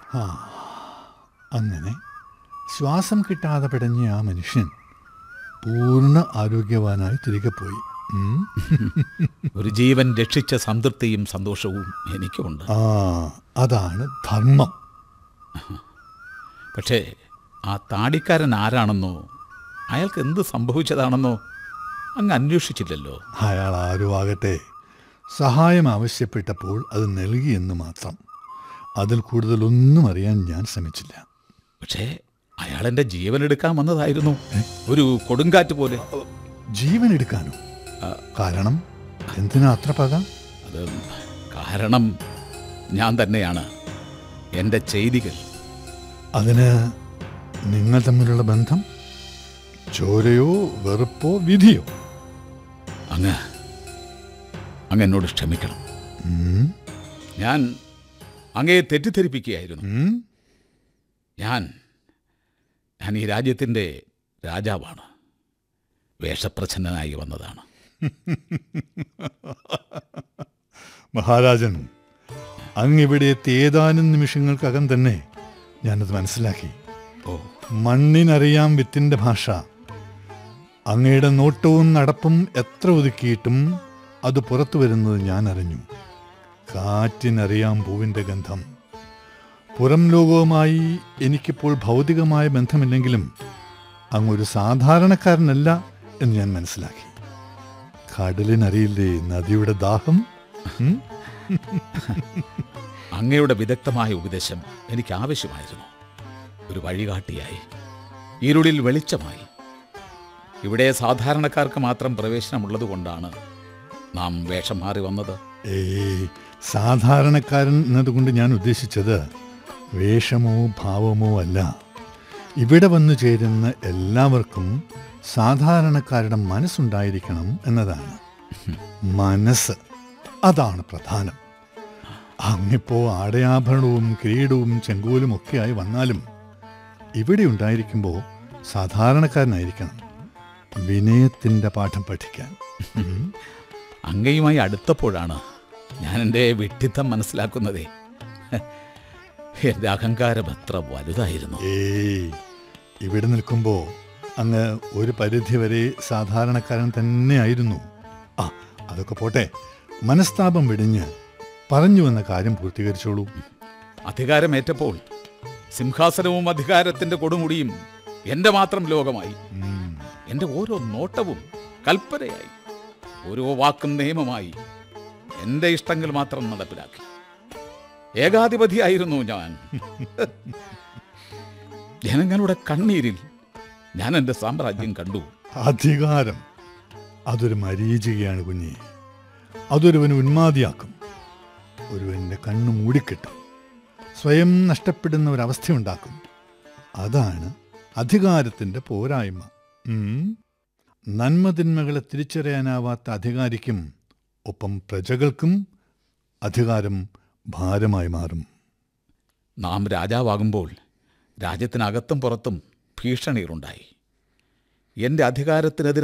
ആ അങ്ങനെ ശ്വാസം കിട്ടാതെ പിടഞ്ഞ ആ മനുഷ്യൻ പൂർണ്ണ ആരോഗ്യവാനായി തിരികെ പോയി ഉം. ഒരു ജീവൻ രക്ഷിച്ച സംതൃപ്തിയും സന്തോഷവും എനിക്കുമുണ്ട് ആ അതാണ് ധർമ്മം പക്ഷേ ആ താടിക്കാരൻ ആരാണെന്നോ അയാൾക്ക് എന്ത് സംഭവിച്ചതാണെന്നോ അങ്ങ് അന്വേഷിച്ചില്ലല്ലോ അയാൾ ആരും ആകട്ടെ സഹായം ആവശ്യപ്പെട്ടപ്പോൾ അത് നൽകിയെന്ന് മാത്രം അതിൽ കൂടുതലൊന്നും അറിയാൻ ഞാൻ ശ്രമിച്ചില്ല പക്ഷേ അയാൾ എൻ്റെ ജീവൻ എടുക്കാൻ വന്നതായിരുന്നു ഒരു കൊടുങ്കാറ്റ് പോലെ ജീവൻ എടുക്കാനോ കാരണം എന്തിനാ അത്ര പക അത് കാരണം ഞാൻ തന്നെയാണ് എൻ്റെ ചെയ്തികൾ അതിന് നിങ്ങൾ തമ്മിലുള്ള ബന്ധം ചോരയോ വെറുപ്പോ വിധിയോ അങ്ങ് അങ്ങ് എന്നോട് ക്ഷമിക്കണം ഉം, ഞാൻ അങ്ങയെ തെറ്റിദ്ധരിപ്പിക്കുകയായിരുന്നു ഉം. ഞാൻ ഞാൻ ഈ രാജ്യത്തിൻ്റെ രാജാവാണ് വേഷപ്രച്ഛന്നനായി വന്നതാണ് മഹാരാജൻ അങ്ങിവിടെ എത്തിയ ഏതാനും നിമിഷങ്ങൾക്കകം തന്നെ ഞാനത് മനസ്സിലാക്കി ഓ മണ്ണിനറിയാം വിത്തിന്റെ ഭാഷ അങ്ങയുടെ നോട്ടവും നടപ്പും എത്ര ഒതുക്കിയിട്ടും അത് പുറത്തു വരുന്നത് ഞാൻ അറിഞ്ഞു കാറ്റിനറിയാം പൂവിന്റെ ഗന്ധം പുറം ലോകവുമായി എനിക്കിപ്പോൾ ഭൗതികമായ ബന്ധമില്ലെങ്കിലും അങ്ങൊരു സാധാരണക്കാരനല്ല എന്ന് ഞാൻ മനസ്സിലാക്കി കടലിനറിയില്ലേ നദിയുടെ ദാഹം ഉം? അങ്ങയുടെ വിദഗ്ധമായ ഉപദേശം എനിക്ക് ആവശ്യമായിരുന്നു ഒരു വഴികാട്ടിയായി ഇരുളിൽ വെളിച്ചമായി ഇവിടെ സാധാരണക്കാർക്ക് മാത്രം പ്രവേശനമുള്ളത് കൊണ്ടാണ് നാം വേഷം മാറി വന്നത് ഏയ് സാധാരണക്കാരൻ എന്നതുകൊണ്ട് ഞാൻ ഉദ്ദേശിച്ചത് വേഷമോ ഭാവമോ അല്ല ഇവിടെ വന്നു ചേരുന്ന എല്ലാവർക്കും സാധാരണക്കാരുടെ മനസ്സുണ്ടായിരിക്കണം എന്നതാണ് മനസ്സ് അതാണ് പ്രധാനം അങ്ങിപ്പോ ആടയാഭരണവും കിരീടവും ചെങ്കോലും ഒക്കെയായി വന്നാലും ഇവിടെ ഉണ്ടായിരിക്കുമ്പോൾ സാധാരണക്കാരനായിരിക്കണം വിനയത്തിന്റെ പാഠം പഠിക്കാൻ ഉം. അങ്ങയുമായി അടുത്തപ്പോഴാണ് ഞാൻ എൻ്റെ വിഡ്ഢിത്തം മനസ്സിലാക്കുന്നതേ എൻ്റെ അഹങ്കാരം എത്ര വലുതായിരുന്നു ഏയ് ഇവിടെ നിൽക്കുമ്പോ അങ്ങ് ഒരു പരിധിവരെ സാധാരണക്കാരൻ തന്നെയായിരുന്നു ആ അതൊക്കെ പോട്ടെ മനസ്താപം വെടിഞ്ഞ് പറഞ്ഞു വന്ന കാര്യം പൂർത്തീകരിച്ചോളൂ അധികാരമേറ്റപ്പോൾ സിംഹാസനവും അധികാരത്തിന്റെ കൊടുമുടിയും എൻ്റെ മാത്രം ലോകമായി ഉം. എൻ്റെ ഓരോ നോട്ടവും കൽപ്പനയായി ഓരോ വാക്കും നിയമമായി എൻ്റെ ഇഷ്ടങ്ങൾ മാത്രം നടപ്പിലാക്കി ഏകാധിപതിയായിരുന്നു ഞാൻ ജനങ്ങളുടെ കണ്ണീരിൽ ഞാൻ എൻ്റെ സാമ്രാജ്യം കണ്ടു അധികാരം അതൊരു മരീചികയാണ് കുഞ്ഞെ അതൊരുവന് ഉന്മാദിയാക്കും ഒരുവന്റെ കണ്ണു മൂടിക്കെട്ടും സ്വയം നഷ്ടപ്പെടുന്ന ഒരവസ്ഥയുണ്ടാക്കും അതാണ് അധികാരത്തിന്റെ പോരായ്മ ഉം. നന്മതിന്മകളെ തിരിച്ചറിയാനാവാത്ത അധികാരിക്കും ഒപ്പം പ്രജകൾക്കും അധികാരം ഭാരമായി മാറും നാം രാജാവാകുമ്പോൾ രാജ്യത്തിനകത്തും പുറത്തും ഭീഷണികളുണ്ടായി എൻ്റെ അധികാരത്തിനെതിരെ